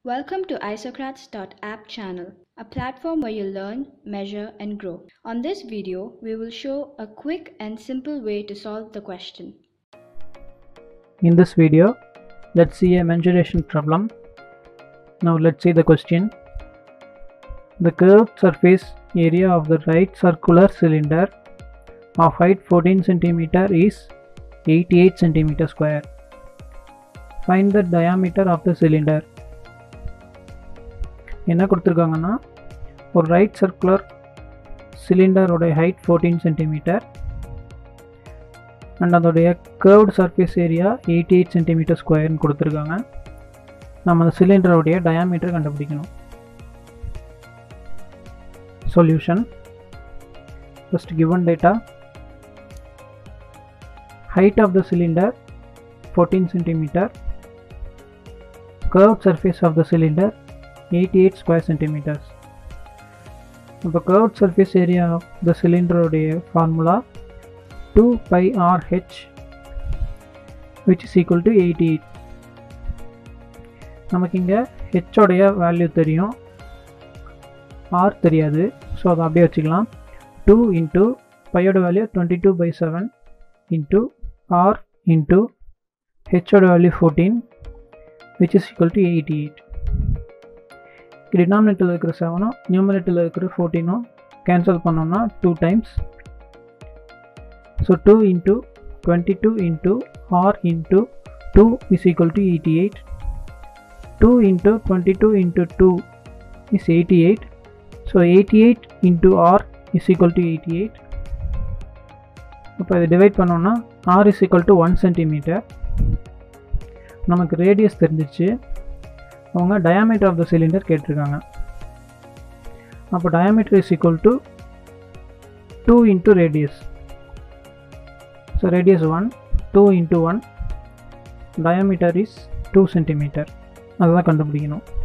Welcome to Isocrats.app channel, a platform where you learn, measure, and grow. On this video, we will show a quick and simple way to solve the question. In this video, let's see a mensuration problem. Now let's see the question. The curved surface area of the right circular cylinder of height 14 cm is 88 cm square. Find the diameter of the cylinder. என்ன கொடுத்துருக்காங்கன்னா ஒரு right circular சிலிண்டரோடைய height fourteen centimetre and அதோடைய curved surface area eighty eight centimetre ஸ்கொயர்னு கொடுத்துருக்காங்க நம்ம அந்த சிலிண்டரோடைய டயாமீட்டர் கண்டுபிடிக்கணும் solution first given data height of the cylinder fourteen centimetre curved surface of the cylinder 88 square centimeters இப்போ curved surface area of the cylinder உடைய formula 2 pi r h which is equal to 88 நமக்கு இங்கே h உடைய value தெரியும் r தெரியாது so அதை அப்படியே வச்சுக்கலாம் 2 இன்ட்டு பையோட value twenty two pi seven into r into ஹெச்சோட value fourteen which is equal to 88 டினாமினேட்டரில் இருக்கிற செவனும் நியூமரேட்டரில் இருக்கிற ஃபோர்டீனும் கேன்சல் பண்ணோம்னா two times so two into twenty two into r into two is equal to eighty eight two into twenty two into two is eighty eight so eighty eight into r is equal to eighty eight இப்போ இதை divide பண்ணோம்னா r is equal to one centimetre நமக்கு radius தெரிஞ்சிச்சு அவங்க diameter of the cylinder கேட்டிருக்காங்க அப்போ diameter is equal to two into radius so radius one two into one diameter is two centimetre அதுதான் கண்டுபிடிக்கணும்